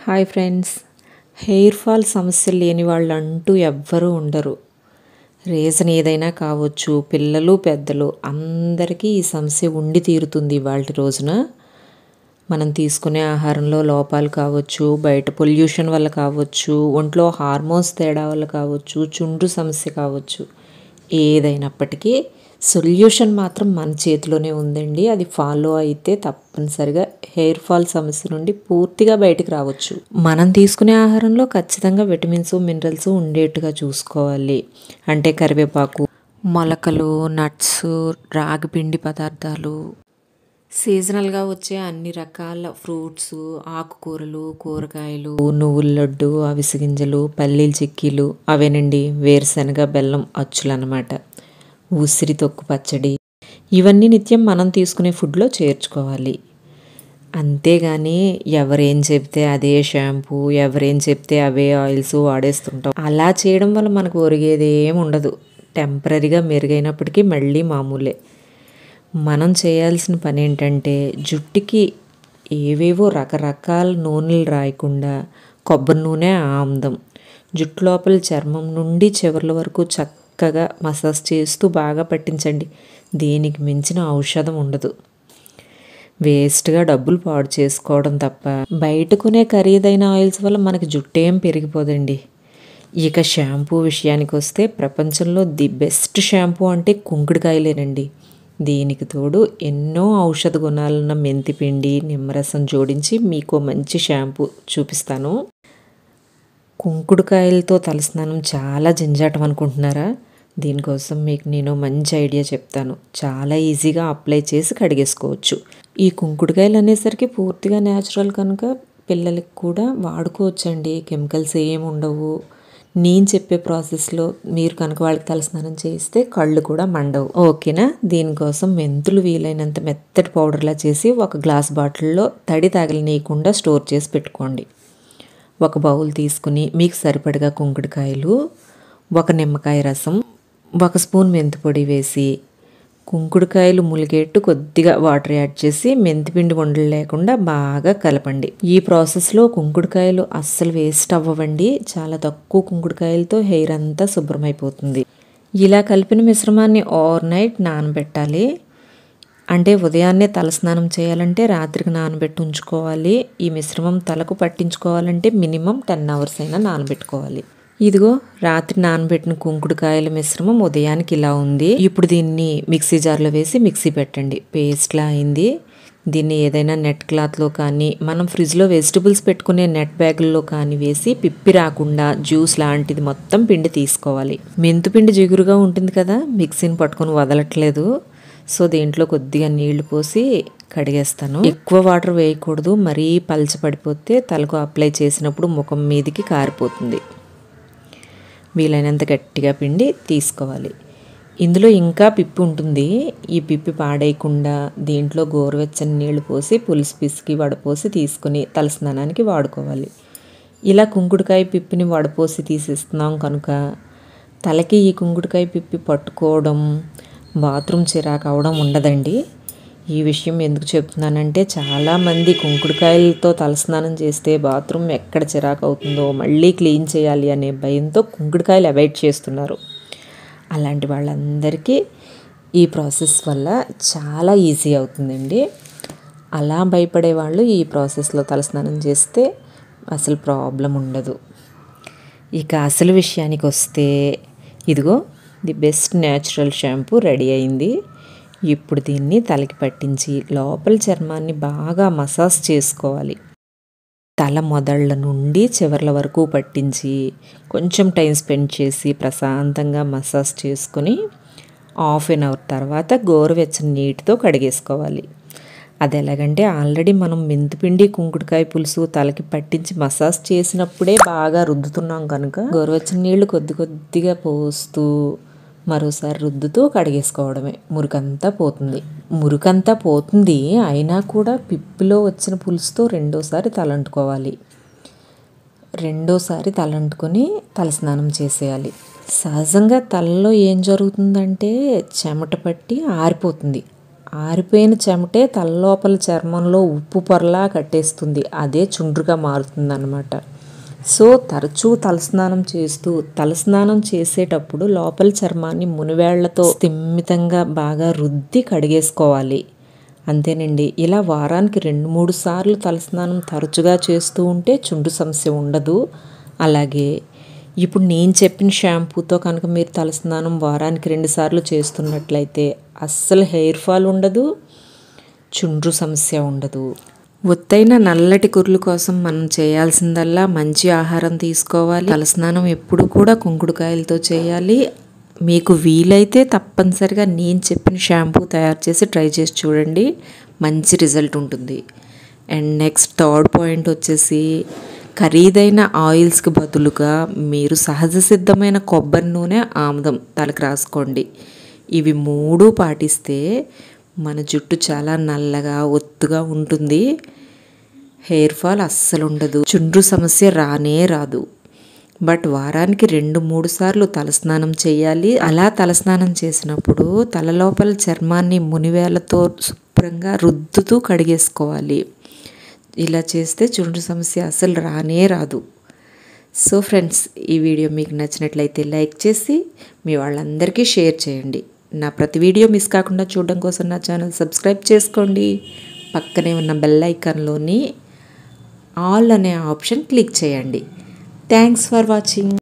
hi friends hair fall సమస్య లేని వాళ్ళు అంటూ ఎవ్వరూ ఉండరు రీజన్ ఏదైనా కావచ్చు పిల్లలు పెద్దలు అందరికీ ఈ సమస్య ఉండి తీరుతుంది ఇవాళ రోజున మనం తీసుకునే ఆహారంలో లోపాలు కావచ్చు బయట పొల్యూషన్ వల్ల కావచ్చు ఒంట్లో హార్మోన్స్ తేడా వల్ల కావచ్చు చుండ్రు సమస్య కావచ్చు ఏదైనప్పటికీ సొల్యూషన్ మాత్రం మన చేతిలోనే ఉందండి అది ఫాలో అయితే తప్పనిసరిగా హెయిర్ ఫాల్ సమస్య నుండి పూర్తిగా బయటికి రావచ్చు మనం తీసుకునే ఆహారంలో ఖచ్చితంగా విటమిన్స్ మినరల్స్ ఉండేట్టుగా చూసుకోవాలి అంటే కరివేపాకు మొలకలు నట్స్ రాగి పిండి పదార్థాలు సీజనల్గా వచ్చే అన్ని రకాల ఫ్రూట్స్ ఆకుకూరలు కూరగాయలు నువ్వుల లడ్డు అవిసె గింజలు పల్లీల చిక్కీలు అవేనండి వేరుశనగ బెల్లం అచ్చులు అన్నమాట ఉసిరి తొక్కు పచ్చడి ఇవన్నీ నిత్యం మనం తీసుకునే ఫుడ్లో చేర్చుకోవాలి అంతేగాని ఎవరేం చెప్తే అదే షాంపూ ఎవరేం చెప్తే అవే ఆయిల్స్ వాడేస్తుంటాం అలా చేయడం వల్ల మనకు ఒరిగేది ఏమి ఉండదు టెంపరీగా మెరుగైనప్పటికీ మళ్ళీ మామూలే మనం చేయాల్సిన పని ఏంటంటే జుట్టుకి ఏవేవో రకరకాల నూనెలు రాయకుండా కొబ్బరి నూనె ఆముదం జుట్టు లోపల చర్మం నుండి చివర్ల వరకు చక్కగా మసాజ్ చేస్తూ బాగా పట్టించండి దీనికి మించిన ఔషధం ఉండదు వేస్ట్గా డబ్బులు పాడు చేసుకోవడం తప్ప బయట కొనే ఖరీదైన ఆయిల్స్ వల్ల మనకి జుట్టు ఏం పెరిగిపోదండి ఇక షాంపూ విషయానికి వస్తే ప్రపంచంలో ది బెస్ట్ షాంపూ అంటే కుంకుడుకాయలేనండి దీనికి తోడు ఎన్నో ఔషధ గుణాలున్న మెంతిపిండి నిమ్మరసం జోడించి మీకు మంచి షాంపూ చూపిస్తాను కుంకుడుకాయలతో తలస్నానం చాలా జంజాటం అనుకుంటున్నారా దీనికోసం మీకు నేను మంచి ఐడియా చెప్తాను చాలా ఈజీగా అప్లై చేసి కడిగేసుకోవచ్చు ఈ కుంకుడుకాయలు అనేసరికి పూర్తిగా న్యాచురల్ కనుక పిల్లలకి కూడా వాడుకోవచ్చండి కెమికల్స్ ఏమి ఉండవు నేను చెప్పే ప్రాసెస్లో మీరు కనుక వాళ్ళకి తలస్నానం చేయిస్తే కళ్ళు కూడా మండవు ఓకేనా దీనికోసం మెంతులు వీలైనంత మెత్తటి పౌడర్లా చేసి ఒక గ్లాస్ బాటిల్లో తడి తగలనీయకుండా స్టోర్ చేసి పెట్టుకోండి ఒక బౌల్ తీసుకుని మీకు సరిపడగా కుంకుడుకాయలు ఒక నిమ్మకాయ రసం ఒక స్పూన్ మెంతి పొడి వేసి కుంకుడుకాయలు ములిగేట్టు కొద్దిగా వాటర్ యాడ్ చేసి మెంతిపిండి ఉండలు లేకుండా బాగా కలపండి ఈ ప్రాసెస్లో కుంకుడుకాయలు అస్సలు వేస్ట్ అవ్వవండి చాలా తక్కువ కుంకుడుకాయలతో హెయిర్ అంతా శుభ్రమైపోతుంది ఇలా కలిపిన మిశ్రమాన్ని ఓవర్ నైట్ నానబెట్టాలి అంటే ఉదయాన్నే తలస్నానం చేయాలంటే రాత్రికి నానబెట్టి ఉంచుకోవాలి ఈ మిశ్రమం తలకు పట్టించుకోవాలంటే మినిమం టెన్ అవర్స్ అయినా నానబెట్టుకోవాలి ఇదిగో రాత్రి నానబెట్టిన కుంకుడుకాయల మిశ్రమం ఉదయానికి ఇలా ఉంది ఇప్పుడు దీన్ని మిక్సీ జార్లో వేసి మిక్సీ పెట్టండి పేస్ట్లా అయింది దీన్ని ఏదైనా నెట్ క్లాత్లో కానీ మనం ఫ్రిడ్జ్లో వెజిటబుల్స్ పెట్టుకునే నెట్ బ్యాగుల్లో కానీ వేసి పిప్పి రాకుండా జ్యూస్ లాంటిది మొత్తం పిండి తీసుకోవాలి మెంతుపిండి జిగురుగా ఉంటుంది కదా మిక్సీని పట్టుకొని వదలట్లేదు సో దీంట్లో కొద్దిగా నీళ్లు పోసి కడిగేస్తాను ఎక్కువ వాటర్ వేయకూడదు మరీ పల్చ పడిపోతే తలకు అప్లై చేసినప్పుడు ముఖం మీదకి కారిపోతుంది వీలైనంత గట్టిగా పిండి తీసుకోవాలి ఇందులో ఇంకా పిప్పి ఉంటుంది ఈ పిప్పి పాడేయకుండా దీంట్లో గోరువెచ్చని నీళ్లు పోసి పులుసు పిసికి వడపోసి తీసుకుని తలస్నానానికి వాడుకోవాలి ఇలా కుంకుడుకాయ పిప్పిని వడపోసి తీసిస్తున్నాం కనుక తలకి ఈ కుంకుడుకాయ పిప్పి పట్టుకోవడం బాత్రూమ్ చిరాకు అవడం ఉండదండి ఈ విషయం ఎందుకు చెప్తున్నానంటే చాలామంది కుంకుడుకాయలతో తలస్నానం చేస్తే బాత్రూమ్ ఎక్కడ చిరాకు అవుతుందో మళ్ళీ క్లీన్ చేయాలి అనే భయంతో కుంకుడుకాయలు అవాయిడ్ చేస్తున్నారు అలాంటి వాళ్ళందరికీ ఈ ప్రాసెస్ వల్ల చాలా ఈజీ అవుతుందండి అలా భయపడే వాళ్ళు ఈ ప్రాసెస్లో తలస్నానం చేస్తే అసలు ప్రాబ్లం ఉండదు ఇక అసలు విషయానికి వస్తే ఇదిగో the best natural shampoo ready అయింది ఇప్పుడు దీన్ని తలకి పట్టించి లోపల చర్మాన్ని బాగా మసాజ్ చేసుకోవాలి తల మొదళ్ళ నుండి చివర్ల వరకు పట్టించి కొంచెం టైం స్పెండ్ చేసి ప్రశాంతంగా మసాజ్ చేసుకొని హాఫ్ అన్ అవర్ తర్వాత గోరువెచ్చని నీటితో కడిగేసుకోవాలి అది ఎలాగంటే ఆల్రెడీ మనం మెంతిపిండి కుంకుడుకాయ పులుసు తలకి పట్టించి మసాజ్ చేసినప్పుడే బాగా రుద్దుతున్నాం కనుక గోరువెచ్చని నీళ్లు కొద్ది కొద్దిగా పోస్తూ మరోసారి రుద్దుతూ కడిగేసుకోవడమే మురికంతా పోతుంది మురికంతా పోతుంది అయినా కూడా పిప్పిలో వచ్చిన పులుసుతో రెండోసారి తలంటుకోవాలి రెండోసారి తలంటుకొని తలస్నానం చేసేయాలి సహజంగా తలలో ఏం జరుగుతుందంటే చెమట పట్టి ఆరిపోతుంది ఆరిపోయిన చెమటే తల లోపల చర్మంలో ఉప్పు పొరలా కట్టేస్తుంది అదే చుండ్రుగా మారుతుంది అనమాట సో తరచూ తలస్నానం చేస్తూ తలస్నానం చేసేటప్పుడు లోపల చర్మాన్ని మునివేళ్లతో స్థిమితంగా బాగా రుద్ది కడిగేసుకోవాలి అంతేనండి ఇలా వారానికి రెండు మూడు సార్లు తలస్నానం తరచుగా చేస్తూ ఉంటే చుండ్రు సమస్య ఉండదు అలాగే ఇప్పుడు నేను చెప్పిన షాంపూతో కనుక మీరు తలస్నానం వారానికి రెండు సార్లు చేస్తున్నట్లయితే అస్సలు హెయిర్ ఫాల్ ఉండదు చుండ్రు సమస్య ఉండదు ఒత్తైన నల్లటి కుర్లు కోసం మనం చేయాల్సిందల్లా మంచి ఆహారం తీసుకోవాలి తలస్నానం ఎప్పుడు కూడా కుంకుడుకాయలతో చేయాలి మీకు వీలైతే తప్పనిసరిగా నేను చెప్పిన షాంపూ తయారు చేసి ట్రై చేసి చూడండి మంచి రిజల్ట్ ఉంటుంది అండ్ నెక్స్ట్ థర్డ్ పాయింట్ వచ్చేసి ఖరీదైన ఆయిల్స్కి బదులుగా మీరు సహజ సిద్ధమైన కొబ్బరి నూనె ఆముదం తలకు రాసుకోండి ఇవి మూడు పాటిస్తే మన జుట్టు చాలా నల్లగా ఒత్తుగా ఉంటుంది హెయిర్ ఫాల్ అస్సలు ఉండదు చుండ్రు సమస్య రానే రాదు బట్ వారానికి రెండు మూడు సార్లు తలస్నానం చేయాలి అలా తలస్నానం చేసినప్పుడు తల లోపల చర్మాన్ని మునివేలతో శుభ్రంగా రుద్దుతూ కడిగేసుకోవాలి ఇలా చేస్తే చుండ్రు సమస్య అసలు రానే రాదు సో ఫ్రెండ్స్ ఈ వీడియో మీకు నచ్చినట్లయితే లైక్ చేసి మీ వాళ్ళందరికీ షేర్ చేయండి నా ప్రతి వీడియో మిస్ కాకుండా చూడడం కోసం నా ఛానల్ సబ్స్క్రైబ్ చేసుకోండి పక్కనే ఉన్న బెల్ ఐకాన్లోని ఆల్ అనే ఆప్షన్ క్లిక్ చేయండి థ్యాంక్స్ ఫర్ వాచింగ్